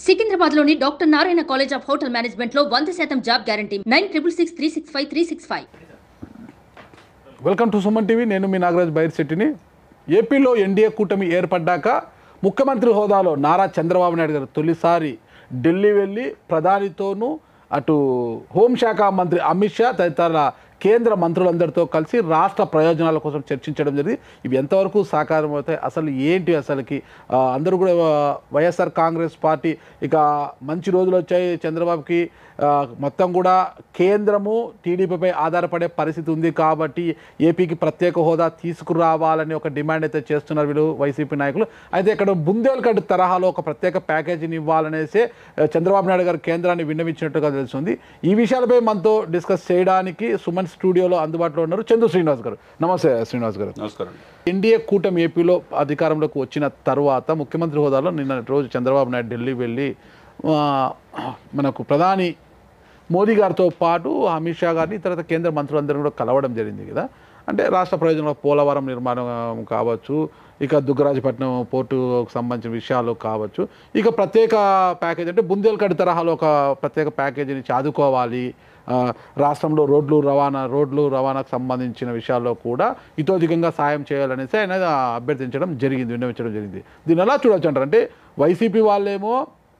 సికింద్రాబాద్ లోని doctor Narayana college of hotel management లో వంద శాతం job guarantee nine triple six three six five three six five welcome to Suman TV నేను మీ నాగరాజ్ బైర్శెట్టిని ఏపీలో ఎన్డీఏ కూటమి ఏర్పడ్డాక ముఖ్యమంత్రి హోదాలో నారా చంద్రబాబు నాయుడు గారు తొలిసారి ఢిల్లీ వెళ్ళి ప్రధానితోనూ అటు హోంశాఖ మంత్రి అమిత్ షా తదితర కేంద్ర మంత్రులందరితో కలిసి రాష్ట్ర ప్రయోజనాల కోసం చర్చించడం జరిగింది ఇవి ఎంతవరకు సాకారం అవుతాయి అసలు ఏంటి అసలుకి ఆ, అందరూ కూడా ఆ, వైఎస్ఆర్ కాంగ్రెస్ పార్టీ ఇక మంచి రోజులు వచ్చాయి చంద్రబాబుకి ఆ, మొత్తం కూడా కేంద్రము టీడీపీపై ఆధారపడే పరిస్థితి ఉంది కాబట్టి ఏపీకి ప్రత్యేక హోదా తీసుకురావాలని ఒక డిమాండ్ అయితే చేస్తున్నారు వీళ్ళు వైసీపీ నాయకులు అయితే ఇక్కడ బుందేల్ఖండ్ తరహాలో ఒక ప్రత్యేక ప్యాకేజీని ఇవ్వాలనేసి ఆ, చంద్రబాబు నాయుడు గారు కేంద్రాన్ని విన్నవించినట్టుగా తెలుస్తుంది ఈ విషయాలపై మనతో డిస్కస్ చేయడానికి సుమన్ స్టూడియోలో అందుబాటులో ఉన్నారు చందు శ్రీనివాస్ గారు నమస్తే శ్రీనివాస్ గారు నమస్కారం ఎన్డీఏ కూటమి ఏపీలో అధికారంలోకి వచ్చిన తర్వాత ముఖ్యమంత్రి హోదాలో నిన్న రోజు చంద్రబాబు నాయుడు ఢిల్లీ వెళ్ళి ఆ, మనకు ప్రధాని మోదీ గారితో పాటు అమిత్ షా గారిని తర్వాత కేంద్ర మంత్రులందరూ కూడా కలవడం జరిగింది కదా అంటే రాష్ట్ర ప్రయోజనంలో పోలవరం నిర్మాణం కావచ్చు ఇక దుగ్గరాజపట్నం పోర్టుకు సంబంధించిన విషయాలు కావచ్చు ఇక ప్రత్యేక ప్యాకేజ్ అంటే బుందేల్ఖండ్ తరహాలో ఒక ప్రత్యేక ప్యాకేజీని చాదుకోవాలి ఆ, రాష్ట్రంలో రోడ్లు రవాణా రోడ్లు రవాణాకు సంబంధించిన విషయాల్లో కూడా ఇతోధికంగా సాయం చేయాలనేసి ఆయన అభ్యర్థించడం జరిగింది విన్నవించడం జరిగింది దీన్ని ఎలా చూడొచ్చు అంటారు అంటే వైసీపీ వాళ్ళేమో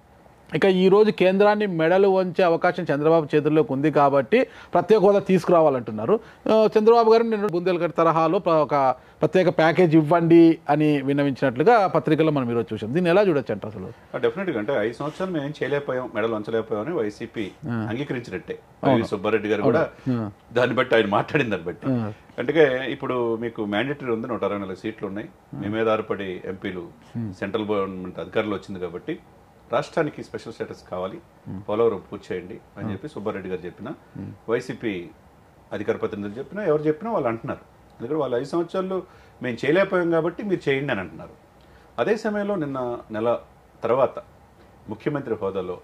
ఇక ఈ రోజు కేంద్రాన్ని మెడలు వంచే అవకాశం చంద్రబాబు చేతుల్లోకి ఉంది కాబట్టి ప్రత్యేక హోదా తీసుకురావాలంటున్నారు ఆ, చంద్రబాబు గారు నేను బుందేల్ఖండ్ తరహాలో ప్ర- ఒక ప్రత్యేక ప్యాకేజ్ ఇవ్వండి అని విన్నవించినట్లుగా పత్రికలో మనం ఈరోజు చూసాం దీన్ని ఎలా చూడొచ్చు అంట అసలు డెఫినెట్గా అంటే ఐదు సంవత్సరాలు మేము ఏం చేయలేకపోయాం మెడలు వంచలేకపోయాం అని వైసీపీ అంగీకరించినట్టే వైవి సుబ్బారెడ్డి గారు కూడా దాన్ని బట్టి ఆయన మాట్లాడిన దాన్ని బట్టి అంటే ఇప్పుడు మీకు మ్యాండేటరీ ఉంది నూట అరవై నాలుగు సీట్లు ఉన్నాయి మీ మీద ఆధారపడి ఎంపీలు సెంట్రల్ గవర్నమెంట్ అధికారంలో వచ్చింది కాబట్టి రాష్ట్రానికి స్పెషల్ స్టేటస్ కావాలి పోలవరం పూర్తి చేయండి అని చెప్పి సుబ్బారెడ్డి గారు చెప్పిన వైసీపీ అధికార ప్రతినిధులు చెప్పినా ఎవరు చెప్పినా వాళ్ళు అంటున్నారు ఎందుకంటే వాళ్ళు ఐదు సంవత్సరాలు మేము చేయలేకపోయాం కాబట్టి మీరు చేయండి అని అంటున్నారు అదే సమయంలో నిన్న నెల తర్వాత ముఖ్యమంత్రి హోదాలో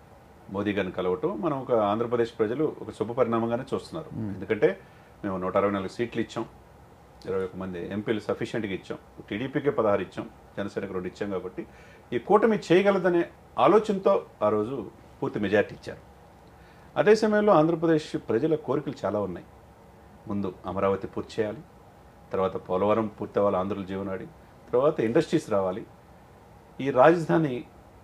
మోదీ గారిని కలవటం మనం ఒక ఆంధ్రప్రదేశ్ ప్రజలు ఒక శుభ పరిణామంగానే చూస్తున్నారు ఎందుకంటే మేము నూట అరవై నాలుగు సీట్లు ఇచ్చాం ఇరవై ఒక మంది ఎంపీలు సఫిషియెంట్గా ఇచ్చాం టీడీపీకే పదహారు ఇచ్చాం జనసేనకు రెండు ఇచ్చాం కాబట్టి ఈ కూటమి చేయగలదనే ఆలోచనతో ఆ రోజు పూర్తి మెజార్టీ ఇచ్చారు అదే సమయంలో ఆంధ్రప్రదేశ్ ప్రజల కోరికలు చాలా ఉన్నాయి ముందు అమరావతి పూర్తి చేయాలి తర్వాత పోలవరం పూర్తి అవ్వాలి ఆంధ్రుల జీవనాడి తర్వాత ఇండస్ట్రీస్ రావాలి ఈ రాజధాని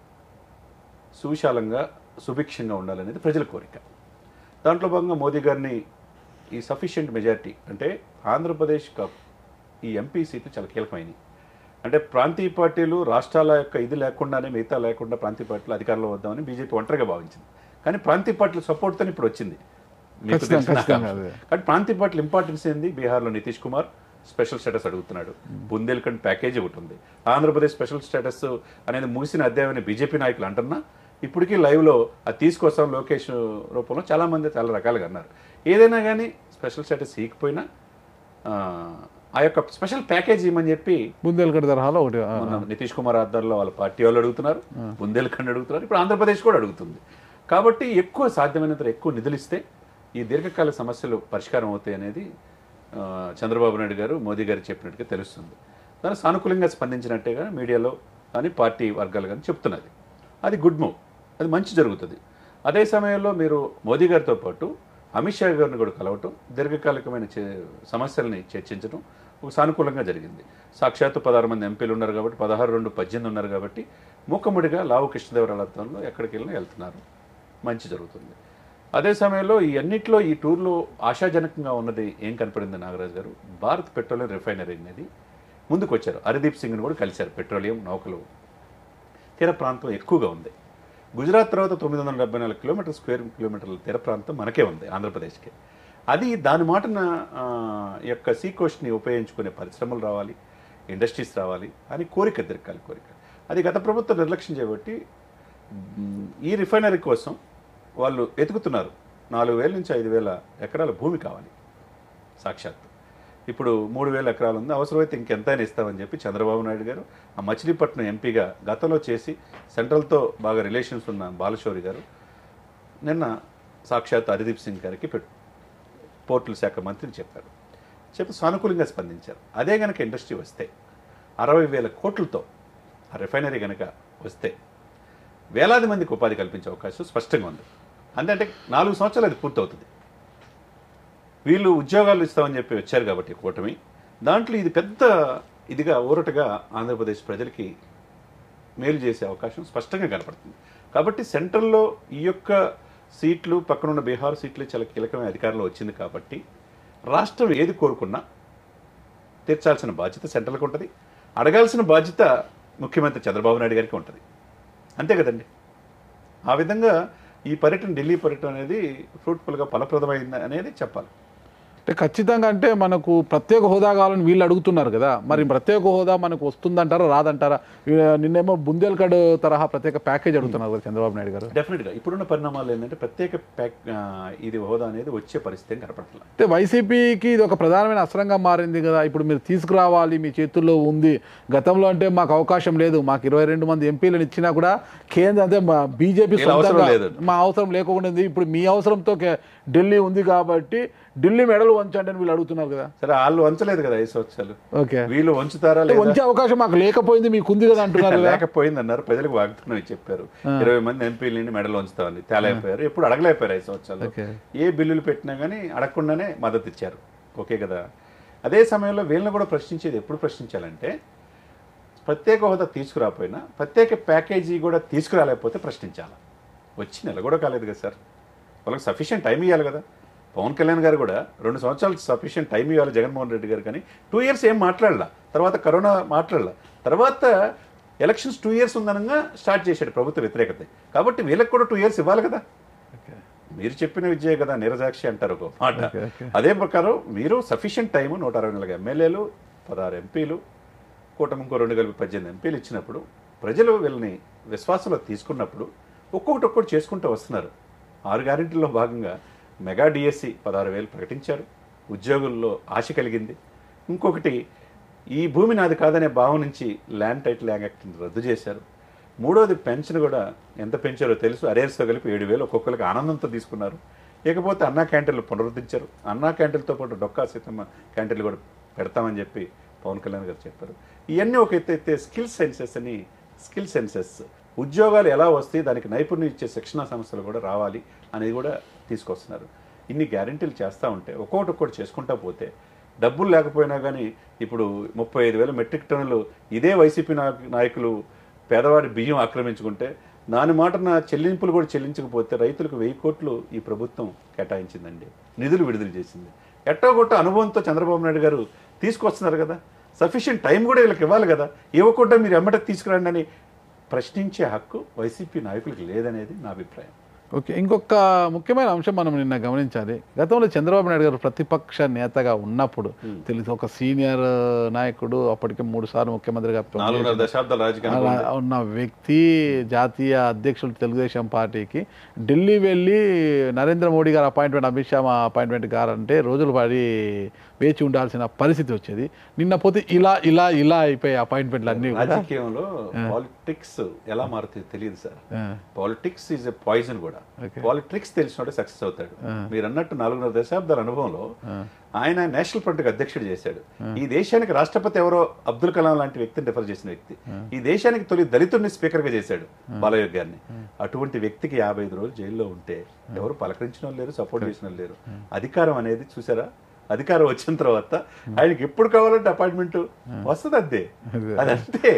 సువిశాలంగా సుభిక్షంగా ఉండాలనేది ప్రజల కోరిక దాంట్లో భాగంగా మోదీ గారిని ఈ సఫిషియెంట్ మెజారిటీ అంటే ఆంధ్రప్రదేశ్ కప్ ఈ ఎంపీ సీట్లు చాలా కీలకమైనవి అంటే ప్రాంతీయ పార్టీలు రాష్ట్రాల యొక్క ఇది లేకుండానే మిగతా లేకుండా ప్రాంతీయ పార్టీలు అధికారంలో వద్దామని బీజేపీ ఒంటరిగా భావించింది కానీ ప్రాంతీయ పార్టీల సపోర్ట్తో ఇప్పుడు వచ్చింది మీకు ఖచ్చితంగా, తెలిసిన ఖచ్చితంగా అంశం. అదే. కానీ ప్రాంతీయ పార్టీల ఇంపార్టెన్స్ ఏంది బీహార్లో నితీష్ కుమార్ స్పెషల్ స్టేటస్ అడుగుతున్నాడు బుందేల్ఖండ్ ప్యాకేజ్ ఒకటి ఉంది ఆంధ్రప్రదేశ్ స్పెషల్ స్టేటస్ అనేది ముగిసిన అధ్యాయం బీజేపీ నాయకులు అంటున్నా ఇప్పటికీ లైవ్లో అది తీసుకొస్తాం లోకేష్ రూపంలో చాలా మంది చాలా రకాలుగా అన్నారు ఏదైనా కానీ స్పెషల్ స్టేటస్ ఇవ్వకపోయినా ఆ, ఆ యొక్క స్పెషల్ ప్యాకేజ్ ఇవ్వమని చెప్పి బుందేల్ఖండ్ తరహాలో ఒకటి ఆ, మొన్న నితీష్ కుమార్ ఆధ్వర్యంలో వాళ్ళ పార్టీ వాళ్ళు అడుగుతున్నారు బుందేల్ఖండ్ అడుగుతున్నారు ఇప్పుడు ఆంధ్రప్రదేశ్ కూడా అడుగుతుంది కాబట్టి ఎక్కువ సాధ్యమైనంత ఎక్కువ నిధులు ఇస్తే ఈ దీర్ఘకాల సమస్యలు పరిష్కారం అవుతాయి అనేది ఆ, చంద్రబాబు నాయుడు గారు మోదీ గారు చెప్పినట్టుగా తెలుస్తుంది దాన్ని సానుకూలంగా స్పందించినట్టుగా మీడియాలో కానీ పార్టీ వర్గాలు కానీ చెప్తున్నది అది గుడ్ మూవ్ అది మంచి జరుగుతుంది అదే సమయంలో మీరు మోదీ గారితో పాటు అమిత్ షా గారిని కూడా కలవటం దీర్ఘకాలికమైన చే- సమస్యల్ని చర్చించడం ఒక సానుకూలంగా జరిగింది సాక్షాత్తు పదహారు మంది ఎంపీలు ఉన్నారు కాబట్టి పదహారు రెండు పద్దెనిమిది ఉన్నారు కాబట్టి మూకముడిగా లావు కృష్ణదేవరాయల ఆధ్వర్యంలో ఎక్కడికి వెళ్ళినా వెళ్తున్నారు మంచి జరుగుతుంది అదే సమయంలో ఈ అన్నిట్లో ఈ టూర్లో ఆశాజనకంగా ఉన్నది ఏం కనపడింది నాగరాజు గారు భారత్ పెట్రోలియం రిఫైనరీ అనేది ముందుకు వచ్చారు హరిదీప్ సింగ్ని కూడా కలిశారు పెట్రోలియం నౌకలు తీర ప్రాంతం ఎక్కువగా ఉంది గుజరాత్ తర్వాత తొమ్మిది వందల డెబ్బై నాలుగు కిలోమీటర్ స్క్వేర్ కిలోమీటర్ల తీర ప్రాంతం మనకే ఉంది ఆంధ్రప్రదేశ్కి అది దాని మాటన ఆ, ఈ యొక్క సీ కోస్ట్ని ఉపయోగించుకునే పరిశ్రమలు రావాలి ఇండస్ట్రీస్ రావాలి అని కోరిక దీర్ఘకాల కోరిక అది గత ప్రభుత్వం నిర్లక్ష్యం చేయబట్టి మ్, ఈ రిఫైనరీ కోసం వాళ్ళు వెతుకుతున్నారు నాలుగు వేల నుంచి ఐదు వేల ఎకరాల భూమి కావాలి సాక్షాత్ ఇప్పుడు మూడు వేల ఎకరాలు ఉంది అవసరమైతే ఇంకెంతైనా ఇస్తామని చెప్పి చంద్రబాబు నాయుడు గారు ఆ మచిలీపట్నం ఎంపీగా గతంలో చేసి సెంట్రల్తో బాగా రిలేషన్స్ ఉన్న బాలశౌరి గారు నిన్న సాక్షాత్ హరిదీప్ సింగ్ గారికి పెట్టు పోర్టుల శాఖ మంత్రికి చెప్పారు చెప్పి సానుకూలంగా స్పందించారు అదే గనక ఇండస్ట్రీ వస్తే అరవై వేల కోట్లతో ఆ రిఫైనరీ గనక వస్తే వేలాది మందికి ఉపాధి కల్పించే అవకాశం స్పష్టంగా ఉంది అంటే నాలుగు సంవత్సరాలు అది పూర్తవుతుంది వీళ్ళు ఉద్యోగాలు ఇస్తామని చెప్పి వచ్చారు కాబట్టి కూటమి దాంట్లో ఇది పెద్ద ఇదిగా ఊరటగా ఆంధ్రప్రదేశ్ ప్రజలకి మేలు చేసే అవకాశం స్పష్టంగా కనపడుతుంది కాబట్టి సెంట్రల్లో ఈ యొక్క సీట్లు పక్కనున్న బీహార్ సీట్లు చాలా కీలకమైన అధికారంలో వచ్చింది కాబట్టి రాష్ట్రం ఏది కోరుకున్నా తీర్చాల్సిన బాధ్యత సెంట్రల్కి ఉంటుంది అడగాల్సిన బాధ్యత ముఖ్యమంత్రి చంద్రబాబు నాయుడు గారికి ఉంటుంది అంతే కదండి ఆ విధంగా ఈ పర్యటన ఢిల్లీ పర్యటన అనేది ఫ్రూట్ఫుల్గా ఫలప్రదమైంది అనేది చెప్పాలి అంటే ఖచ్చితంగా అంటే మనకు ప్రత్యేక హోదా కావాలని వీళ్ళు అడుగుతున్నారు కదా మరి ప్రత్యేక హోదా మనకు వస్తుందంటారా రాదంటారా వీ- నిన్నేమో బుందేల్ఖండ్ తరహా ప్రత్యేక ప్యాకేజ్ అడుగుతున్నారు కదా చంద్రబాబు నాయుడు గారు డెఫినెట్గా ఇప్పుడున్న పరిణామాలు ఏంటంటే ప్రత్యేక ప్యాక్ ఆ, ఇది హోదా అనేది వచ్చే పరిస్థితి ఏం కనపడట్లేదు అంటే వైసీపీకి ఇది ఒక ప్రధానమైన అస్త్రంగా మారింది కదా ఇప్పుడు మీరు తీసుకురావాలి మీ చేతుల్లో ఉంది గతంలో అంటే మాకు అవకాశం లేదు మాకు ఇరవై రెండు మంది ఎంపీలను ఇచ్చినా కూడా కేంద్ర అంటే మా బీజేపీ వీళ్ళ అవసరం సొంతంగా లేదు. మా అవసరం లేకుండా ఉంది ఇప్పుడు మీ అవసరంతో కే- ఢిల్లీ ఉంది కాబట్టి ఢిల్లీ మెడలు వంచండి అని వీళ్ళు అడుగుతున్నారు కదా సరే వాళ్ళు వంచలేదు కదా ఐదు సంవత్సరాలు ఓకే వీళ్ళు వంచుతారా అంటే లేదా వంచే అవకాశం మాకు లేకపోయింది మీకు ఉంది కదా అంటున్నారు కదా లేకపోయింది అన్నారు ప్రజలకు వాగ్దానం ఇచ్చి చెప్పారు ఇరవై మంది ఎంపీలని మెడలు ఉంచుతామని తేలైపోయారు ఎప్పుడు అడగలేకపోయారు ఐదు సంవత్సరాలు ఓకే. ఏ బిల్లులు పెట్టినా కానీ అడగకుండానే మద్దతు ఇచ్చారు ఓకే కదా అదే సమయంలో వీళ్ళని కూడా ప్రశ్నించేది ఎప్పుడు ప్రశ్నించాలంటే ప్రత్యేక హోదా తీసుకురాపోయినా ప్రత్యేక ప్యాకేజీ కూడా తీసుకురాలేకపోతే ప్రశ్నించాలి వచ్చి నెల కూడా కాలేదు కదా సార్ వాళ్ళకి సఫిషియెంట్ టైం ఇవ్వాలి కదా పవన్ కళ్యాణ్ గారు కూడా రెండు సంవత్సరాలు సఫిషియెంట్ టైం ఇవ్వాలి జగన్మోహన్ రెడ్డి గారు కానీ టూ ఇయర్స్ ఏం మాట్లాడలా తర్వాత కరోనా మాట్లాడలా తర్వాత ఎలక్షన్స్ టూ ఇయర్స్ ఉందనగా స్టార్ట్ చేశాడు ప్రభుత్వ వ్యతిరేకత కాబట్టి వీళ్ళకి కూడా టూ ఇయర్స్ ఇవ్వాలి కదా మీరు చెప్పిన విజయ కదా నిరజాక్షి అంటారు ఒక మాట ఓకే, ఓకే. అదే ప్రకారం మీరు సఫిషియెంట్ టైం నూట అరవై నాలుగు ఎమ్మెల్యేలు పదహారు ఎంపీలు కూటమి ఇంకో రెండు కలిపి పద్దెనిమిది ఎంపీలు ఇచ్చినప్పుడు ప్రజలు వీళ్ళని విశ్వాసంలో తీసుకున్నప్పుడు ఒక్కొక్కటి ఒక్కొక్కటి చేసుకుంటూ వస్తున్నారు ఆరు గ్యారెంటీల్లో భాగంగా మెగా డిఎస్సి పదహారు వేలు ప్రకటించారు ఉద్యోగుల్లో ఆశ కలిగింది ఇంకొకటి ఈ భూమి నాది కాదనే భావం నుంచి ల్యాండ్ టైటిల్ యాక్ట్ని రద్దు చేశారు మూడోది పెన్షన్ కూడా ఎంత పెంచారో తెలుసు అరేర్స్తో కలిపి ఏడు వేలు ఒక్కొక్కరికి ఆనందంతో తీసుకున్నారు ఇకపోతే అన్నా క్యాంటీన్లు పునరుద్ధరించారు అన్నా క్యాంటీన్లతో పాటు డొక్కా సీతమ్మ క్యాంటీన్లు కూడా పెడతామని చెప్పి పవన్ కళ్యాణ్ గారు చెప్పారు ఇవన్నీ ఒక ఎత్తు అయితే స్కిల్ సెన్సెస్ అని స్కిల్ సెన్సెస్ ఉద్యోగాలు ఎలా వస్తాయి దానికి నైపుణ్యం ఇచ్చే శిక్షణా సంస్థలు కూడా రావాలి అనేది కూడా తీసుకొస్తున్నారు ఇన్ని గ్యారెంటీలు చేస్తూ ఉంటే ఒక్కొక్కటి ఒక్కొక్కటి చేసుకుంటా పోతే డబ్బులు లేకపోయినా కానీ ఇప్పుడు ముప్పై ఐదు వేల మెట్రిక్ టన్నులు ఇదే వైసీపీ నాయకు- నాయకులు పేదవాడి బియ్యం ఆక్రమించుకుంటే దాని మాటన చెల్లింపులు కూడా చెల్లించకపోతే రైతులకు వెయ్యి కోట్లు ఈ ప్రభుత్వం కేటాయించిందండి నిధులు విడుదల చేసింది ఎట్టో కొట్ట అనుభవంతో చంద్రబాబు నాయుడు గారు తీసుకొస్తున్నారు కదా సఫిషియెంట్ టైం కూడా వీళ్ళకి ఇవ్వాలి కదా ఇవ్వకుండా మీరు ఎమ్మట తీసుకురండి అని ప్రశ్నించే హక్కు వైసీపీ నాయకులకు లేదనేది నా అభిప్రాయం ఓకే ఇంకొక ముఖ్యమైన అంశం మనం నిన్న గమనించాలి గతంలో చంద్రబాబు నాయుడు గారు ప్రతిపక్ష నేతగా ఉన్నప్పుడు తెలుసు ఒక సీనియర్ నాయకుడు అప్పటికే మూడు సార్లు ముఖ్యమంత్రిగా నాలుగున్నర దశాబ్దాల రాజకీయం అలా ఉన్న వ్యక్తి జాతీయ అధ్యక్షులు తెలుగుదేశం పార్టీకి ఢిల్లీ వెళ్ళి నరేంద్ర మోడీ గారు అపాయింట్మెంట్ అమిత్ షా అపాయింట్మెంట్ గారు అంటే రోజులు పడి వేచి ఉండాల్సిన పరిస్థితి వచ్చేది నిన్న పోతే ఇలా ఇలా ఇలా అయిపోయాయి అపాయింట్మెంట్లు అన్నీ కూడా రాజకీయంలో పాలిటిక్స్ ఎలా మారుతుంది తెలియదు సార్ ఆ, పాలిటిక్స్ ఈజ్ ఎ పాయిజన్ కూడా పాలిటిక్స్ తెలిసినోడే సక్సెస్ అవుతాడు మీరు అన్నట్టు నాలుగున్నర దశాబ్దాల అనుభవంలో ఆయన నేషనల్ ఫ్రంట్ అధ్యక్షుడు చేశాడు ఈ దేశానికి రాష్ట్రపతి ఎవరో అబ్దుల్ కలాం లాంటి వ్యక్తిని రిఫర్ చేసిన వ్యక్తి ఈ దేశానికి తొలి దళితుడిని స్పీకర్ గా చేశాడు బాలయోగ్ గారిని అటువంటి వ్యక్తికి యాభై ఐదు రోజులు జైల్లో ఉంటే ఎవరు పలకరించిన వాళ్ళు లేరు సపోర్ట్ చేసిన వాళ్ళు లేరు అధికారం అనేది చూసారా అధికారం వచ్చిన తర్వాత ఆయనకి ఎప్పుడు కావాలంటే అపాయింట్మెంట్ వస్తుంది అంతే అది అంతే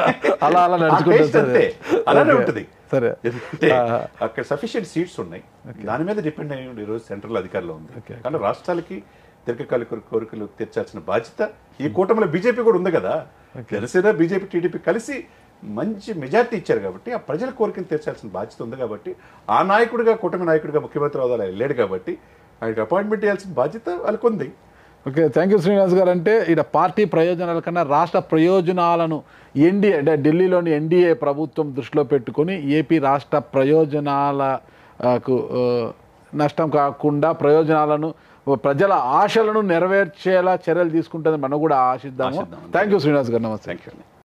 అలా అలా ఆ నడుచుకుంటూ taste అంతే అలానే ఓకే. ఉంటుంది సరే ఎందుకంటే అక్కడ సఫిషియెంట్ సీట్స్ ఉన్నాయి దాని మీద డిపెండ్ అయ్యి ఉండి ఈరోజు సెంట్రల్ అధికారంలో ఉంది Okay. కానీ రాష్ట్రాలకి దీర్ఘకాలిక కోరిక- కోరికలు తీర్చాల్సిన బాధ్యత ఈ కూటమిలో బీజేపీ కూడా ఉంది కదా జనసేన బీజేపీ టీడీపీ కలిసి మంచి మెజార్టీ ఇచ్చారు కాబట్టి ఆ ప్రజల కోరికను తీర్చాల్సిన బాధ్యత ఉంది కాబట్టి ఆ నాయకుడిగా కూటమి నాయకుడిగా ముఖ్యమంత్రి హోదాలో వెళ్ళాడు కాబట్టి ఆయనకి అపాయింట్మెంట్ చేయాల్సిన బాధ్యత వాళ్ళకు ఉంది ఓకే థ్యాంక్ యూ శ్రీనివాస్ గారు అంటే ఇక్కడ పార్టీ ప్రయోజనాల కన్నా రాష్ట్ర ప్రయోజనాలను ఎన్డీఏ అంటే ఢిల్లీలోని ఎన్డీఏ ప్రభుత్వం దృష్టిలో పెట్టుకొని ఏపీ రాష్ట్ర ప్రయోజనాలకు ఆ, నష్టం కాకుండా ప్రయోజనాలను ప్రజల ఆశలను నెరవేర్చేలా చర్యలు తీసుకుంటుంది మనం కూడా ఆశిద్దాము ఆశిద్దాం. థ్యాంక్ యూ శ్రీనివాస్ గారు నమస్తే థ్యాంక్ యూ